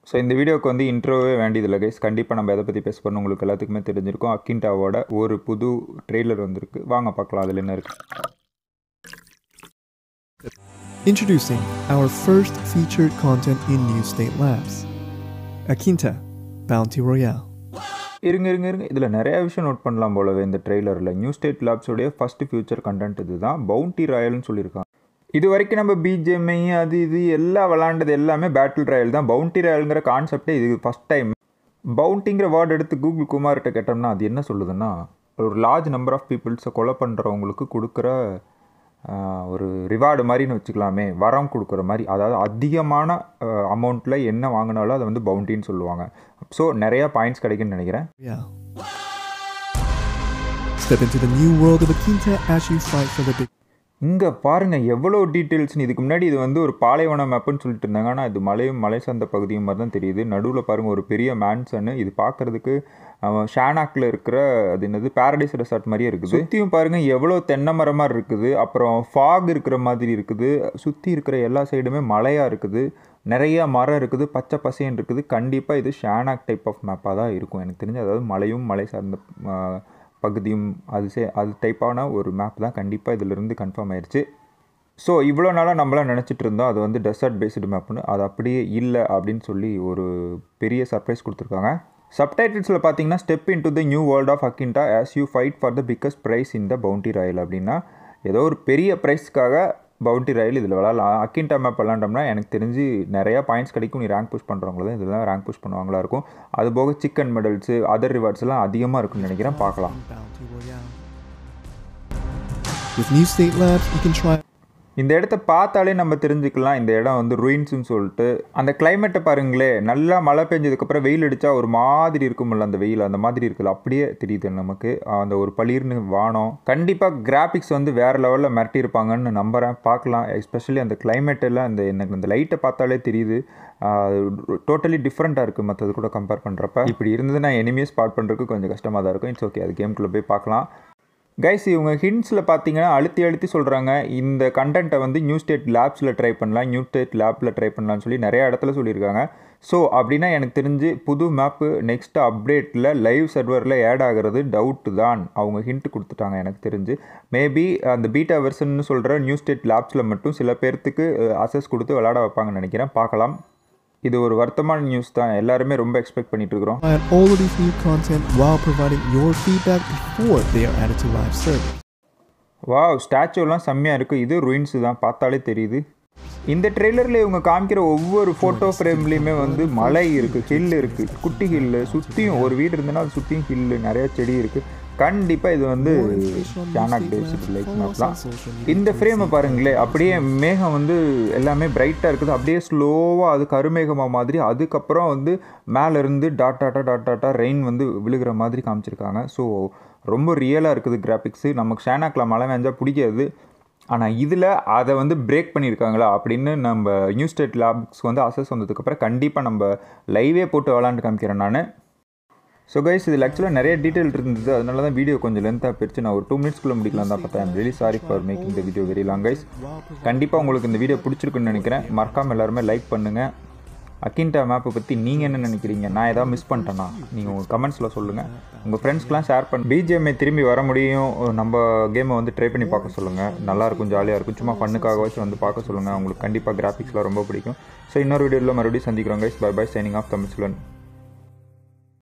So இந்த வீடியோக்கு வந்து இன்ட்ரோவே வேண்டியதில்லை கைஸ் கண்டிப்பாக நம்ம எதை பற்றி பேச போகிறோம் உங்களுக்கு எல்லாத்துக்குமே தெரிஞ்சிருக்கும் அக்கின்டாவோட ஒரு புது ட்ரெய்லர் வந்திருக்கு வாங்க பார்க்கலாம் அதில் என்ன இருக்குது Introducing our first featured content in New State Labs Akinta Bounty Royale. இருங்க இருங்க இருங்க இதில் நிறைய விஷயம் நோட் பண்ணலாம் போலவே இந்த ட்ரெய்லரில் நியூ ஸ்டேட் லேப்ஸோடைய ஃபஸ்ட்டு ஃபியூச்சர் கண்டென்ட் இதுதான் பவுண்டி ராயல்னு சொல்லியிருக்காங்க இது வரைக்கும் நம்ம பிஜிஎம்ஐ அது இது எல்லாம் விளாண்டது எல்லாமே பேட்டில் ராயல் தான் பவுண்டி ராயலுங்கிற கான்செப்டே இது ஃபஸ்ட் டைம் பவுண்டிங்கிற வேர்டு எடுத்து கூகுள் குமார்கிட்ட கேட்டோம்னா அது என்ன சொல்லுதுன்னா ஒரு லார்ஜ் நம்பர் ஆஃப் பீப்புள்ஸை கொலை பண்ணுறவங்களுக்கு கொடுக்குற ஆஹ், ஒரு ரிவார்டு மாதிரின்னு வச்சுக்கலாமே வரம் கொடுக்குற மாதிரி அதாவது அதிகமான அமௌண்ட்டில் என்ன வாங்கினாலும் அதை வந்து பவுண்டின்னு சொல்லுவாங்க ஸோ நிறையா பாயிண்ட்ஸ் கிடைக்குன்னு நினைக்கிறேன் Royale. Step into the new world of Akinta as you fight for the big. இங்கே பாருங்கள் எவ்வளோ டீட்டெயில்ஸ்னு இதுக்கு முன்னாடி இது வந்து ஒரு பாலைவன மேப்புன்னு சொல்லிட்டு இருந்தாங்க ஆனால் இது மலையும் மலை சார்ந்த பகுதியும் மாதிரி தான் தெரியுது நடுவில் பாருங்கள் ஒரு பெரிய மேன்சனு இது பார்க்குறதுக்கு ஷானாக்கில் இருக்கிற அது என்னது பாரடைஸ் ரெசார்ட் மாதிரியே இருக்குது சுற்றியும் பாருங்கள் எவ்வளோ தென்னை மரமாக இருக்குது அப்புறம் ஃபாக் இருக்கிற மாதிரி இருக்குது சுற்றி இருக்கிற எல்லா சைடுமே மலையாக இருக்குது நிறைய மரம் இருக்குது பச்சை பசேன்னு இருக்குது கண்டிப்பாக இது ஷானாக் டைப் ஆஃப் மேப்பாக தான் இருக்கும் எனக்கு தெரிஞ்சு அதாவது மலையும் மலை சார்ந்த ஆஹ், பகுதியும் அது சே அது டைப்பான ஒரு மேப் தான் கண்டிப்பாக இதிலிருந்து கன்ஃபார்ம் ஆயிடுச்சு ஸோ இவ்வளோ நாளாக நம்மளாம் நினச்சிட்டு இருந்தோம் அது வந்து டெசர்ட் பேஸ்டு மேப்னு அது அப்படியே இல்லை அப்படின்னு சொல்லி ஒரு பெரிய சர்ப்ரைஸ் கொடுத்துருக்காங்க சப்டைட்டில்ஸில் பார்த்தீங்கன்னா step in to the new world of அக்கின்டா as you fight for the biggest prize in the bounty royale அப்படின்னா ஏதோ ஒரு பெரிய ப்ரைஸ்க்காக பவுண்டி ராயல் இதில் விளாட்லாம் அக்கின்டா மேப் விளாண்டோம்னா எனக்கு தெரிஞ்சு நிறையா பாயிண்ட்ஸ் கிடைக்கும் நீ ரேங்க் புஷ் பண்ணுறவங்கள தான் இதெல்லாம் ரேங்க் புஷ் பண்ணுவாங்களா இருக்கும் அது போக சிக்கன் மெடல்ஸு அதர் ரிவார்ட்ஸ் எல்லாம் அதிகமாக இருக்கும்னு நினைக்கிறேன் பார்க்கலாம் Bounty Royale. With New State Labs, you can try இந்த இடத்த பார்த்தாலே நம்ம தெரிஞ்சுக்கலாம் இந்த இடம் வந்து ruinsன்னு சொல்லிட்டு அந்த கிளைமேட்டை பாருங்களே நல்லா மழை பெஞ்சதுக்கப்புறம் வெயில் அடித்தா ஒரு மாதிரி இருக்கும்ல அந்த வெயில் அந்த மாதிரி இருக்குல்ல அப்படியே தெரியுது நமக்கு அந்த ஒரு பளிர்னு வானம் கண்டிப்பாக கிராஃபிக்ஸ் வந்து வேறு லெவலில் மிரட்டியிருப்பாங்கன்னு நம்புகிறேன் பார்க்கலாம் எஸ்பெஷலி அந்த climate எல்லாம் இந்த எனக்கு இந்த லைட்டை பார்த்தாலே தெரியுது டோட்டலி டிஃப்ரெண்ட்டாக இருக்குது மற்றது கூட கம்பேர் பண்ணுறப்ப இப்படி இருந்ததுன்னா எனிமே ஸ்பாட் பண்ணுறதுக்கு கொஞ்சம் கஷ்டமாக தான் இருக்கும் இட்ஸ் ஓகே அது கேம்குள்ளே போய் பார்க்கலாம் கைஸ் இவங்க ஹிண்ட்ஸில் பார்த்தீங்கன்னா அழுத்தி அழுத்தி சொல்கிறாங்க இந்த கண்டென்ட்டை வந்து நியூ ஸ்டேட் லேப்ஸில் ட்ரை பண்ணலாம் நியூ ஸ்டேட் லேப்பில் ட்ரை பண்ணலாம்னு சொல்லி நிறைய இடத்துல சொல்லியிருக்காங்க ஸோ அப்படின்னா எனக்கு தெரிஞ்சு புது மேப்பு நெக்ஸ்ட் அப்டேட்டில் லைவ் சர்வரில் ஆட் ஆகிறது டவுட் தான் அவங்க ஹிண்ட் கொடுத்துட்டாங்க எனக்கு தெரிஞ்சு மேபி அந்த பீட்டா வெர்ஷன்னு சொல்கிற நியூ ஸ்டேட் லேப்ஸில் மட்டும் சில பேர்த்துக்கு அசஸ் கொடுத்து விளாட வைப்பாங்கன்னு நினைக்கிறேன் பார்க்கலாம் இது ஒரு வருத்தமான நியூஸ் தான் எல்லாருமே ரொம்ப எக்ஸ்பெக்ட் பண்ணிட்டு இருக்கிறோம் on all of these new content while providing your feedback before they are added to live servers. Wow ஸ்டாச்சுலாம் செம்மையாக இருக்குது இது ruins தான் பார்த்தாலே தெரியுது இந்த ட்ரெய்லரில் இவங்க காமிக்கிற ஒவ்வொரு ஃபோட்டோ ஃப்ரேம்லேயுமே வந்து மலை இருக்குது ஹில் இருக்குது குட்டி ஹில்லு சுற்றியும் ஒரு வீடு இருந்ததுன்னா அது சுற்றியும் ஹில்லு நிறைய செடி இருக்குது கண்டிப்பாக இது வந்து ஷானாக் பேஸ்டு லைக் மேப் தான் இந்த ஃப்ரேமை பாருங்களேன் அப்படியே மேகம் வந்து எல்லாமே பிரைட்டாக இருக்குது அப்படியே ஸ்லோவாக அது கருமேகமாக மாதிரி அதுக்கப்புறம் வந்து மேலே இருந்து டாட் டாட்டா டாட் டாட்டா ரெயின் வந்து விழுகிற மாதிரி காமிச்சிருக்காங்க ஸோ ரொம்ப ரியலாக இருக்குது கிராஃபிக்ஸு நமக்கு ஷானாக்கில் மழை வேஞ்சா பிடிக்காது ஆனால் இதில் அதை வந்து பிரேக் பண்ணியிருக்காங்களா அப்படின்னு நம்ம நியூ ஸ்டேட் லேப்ஸ்க்கு வந்து அசஸ் வந்ததுக்கப்புறம் கண்டிப்பாக நம்ம லைவே போட்டு விளாண்டு காமிக்கிறேன் நான் ஸோ கைஸ் இதில் ஆக்சுவலாக நிறைய டீட்டெயில் இருந்தது அதனால தான் வீடியோ கொஞ்சம் லென்த்தாக பிரித்து நான் ஒரு டூ மினிட்ஸ்க்குள்ளே முடிக்கலாம் தான் பார்த்தேன் very sorry for making the video very long guys கண்டிப்பாக உங்களுக்கு இந்த வீடியோ பிடிச்சிருக்குன்னு நினைக்கிறேன் மறக்காமல் எல்லாருமே லைக் பண்ணுங்கள் அக்கின்டா மேப்பை பற்றி நீங்கள் என்ன நினைக்கிறீங்க நான் ஏதாவது மிஸ் பண்ணிட்டேன்னா நீங்கள் உங்கள் கமெண்ட்ஸில் சொல்லுங்கள் உங்கள் ஃப்ரெண்ட்ஸ்க்கெலாம் ஷேர் பண்ணி பிஜிஎம்ஐ திரும்பி வர முடியும் நம்ம கேமை வந்து ட்ரை பண்ணி பார்க்க சொல்லுங்கள் நல்லாயிருக்கும் ஜாலியாக இருக்கும் சும்மா ஃபண்ணுக்காகவாச்சும் வந்து பார்க்க சொல்லுங்கள் உங்களுக்கு கண்டிப்பாக கிராஃபிக்ஸ்லாம் ரொம்ப பிடிக்கும் ஸோ இன்னொரு வீடியோவில் மறுபடியும் சந்திக்கிறோம் guys bye bye signing off Tamil